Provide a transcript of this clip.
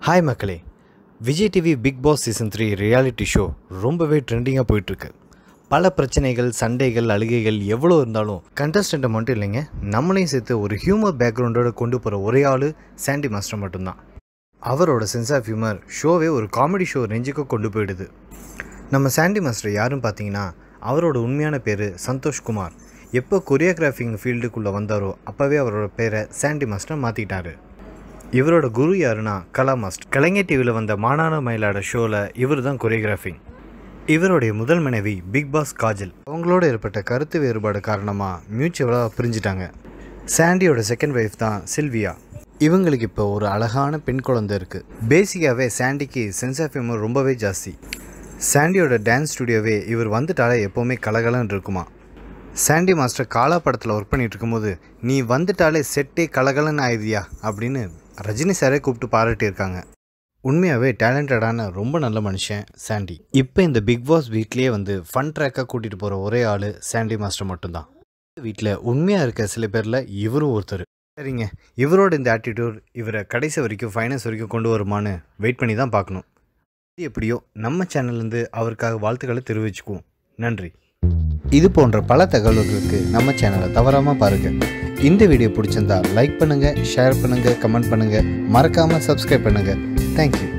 hi மக்களே Vijay TV big boss season three reality show ரொம்பவே ட்ரெண்டிங்காக போயிட்டுருக்கு பல பிரச்சனைகள் சண்டைகள் அழுகைகள் எவ்வளோ இருந்தாலும் கண்டஸ்டண்ட்டை மட்டும் இல்லைங்க நம்மளையும் சேர்த்து ஒரு ஹியூமர் பேக்ரவுண்டோட கொண்டு போகிற ஒரே ஆள் சாண்டி மாஸ்டர் மட்டும்தான் அவரோட சென்ஸ் ஆஃப் ஹியூமர் ஷோவே ஒரு காமெடி ஷோ ரேஞ்சுக்கு கொண்டு போயிடுது நம்ம சாண்டி மாஸ்டர் யாரும் பார்த்தீங்கன்னா அவரோட உண்மையான பேர் சந்தோஷ் குமார் எப்போ கொரியோகிராஃபிங் ஃபீல்டுக்குள்ளே வந்தாரோ அப்போவே அவரோட பேரை சாண்டி மாஸ்டர் மாற்றிக்கிட்டாரு இவரோட குரு யாருன்னா கலா மாஸ்டர் கலைஞர் டிவியில் வந்த மானான மயிலாட ஷோவில் இவர் தான் கொரியோகிராஃபிங் இவருடைய முதல் மனைவி பிக் பாஸ் காஜல் அவங்களோட ஏற்பட்ட கருத்து வேறுபாடு காரணமாக மியூச்சுவலாக பிரிஞ்சிட்டாங்க சாண்டியோட செகண்ட் ஒய்ஃப் தான் சில்வியா இவங்களுக்கு இப்போ ஒரு அழகான பெண் குழந்தை இருக்குது பேசிக்காகவே சாண்டிக்கு சென்ஸ் ஆஃப் ஹியூமர் ரொம்பவே ஜாஸ்தி சாண்டியோட டான்ஸ் ஸ்டுடியோவே இவர் வந்துட்டாலே எப்போவுமே கலகலன்னு இருக்குமா சாண்டி மாஸ்டர் காலா படத்தில் ஒர்க் பண்ணிட்டு இருக்கும்போது நீ வந்துட்டாலே செட்டே கலகலன்னு ஆயிடுதியா அப்படின்னு ரஜினி சாரே கூப்பிட்டு பாராட்டியிருக்காங்க உண்மையாகவே டேலண்டடான ரொம்ப நல்ல மனுஷன் சாண்டி இப்போ இந்த பிக் பாஸ் வீட்லேயே வந்து ஃபன் ட்ராக்காக கூட்டிகிட்டு போகிற ஒரே ஆள் சாண்டி மாஸ்டர் மட்டும்தான் வீட்டில் உண்மையாக இருக்க சில பேரில் இவரும் ஒருத்தர் சரிங்க இவரோட இந்த ஆட்டிடியூட் இவரை கடைசி வரைக்கும் ஃபைனல்ஸ் வரைக்கும் கொண்டு வருமான்னு வெயிட் பண்ணி தான் பார்க்கணும் இது எப்படியோ நம்ம சேனல்லேருந்து அவருக்காக வாழ்த்துக்களை தெரிவிச்சுக்குவோம் நன்றி இது போன்ற பல தகவல்களுக்கு நம்ம சேனலை தவறாமல் பாருங்கள் இந்த வீடியோ பிடிச்சிருந்தா லைக் பண்ணுங்கள் ஷேர் பண்ணுங்கள் கமெண்ட் பண்ணுங்கள் மறக்காமல் சப்ஸ்கிரைப் பண்ணுங்கள் தேங்க்யூ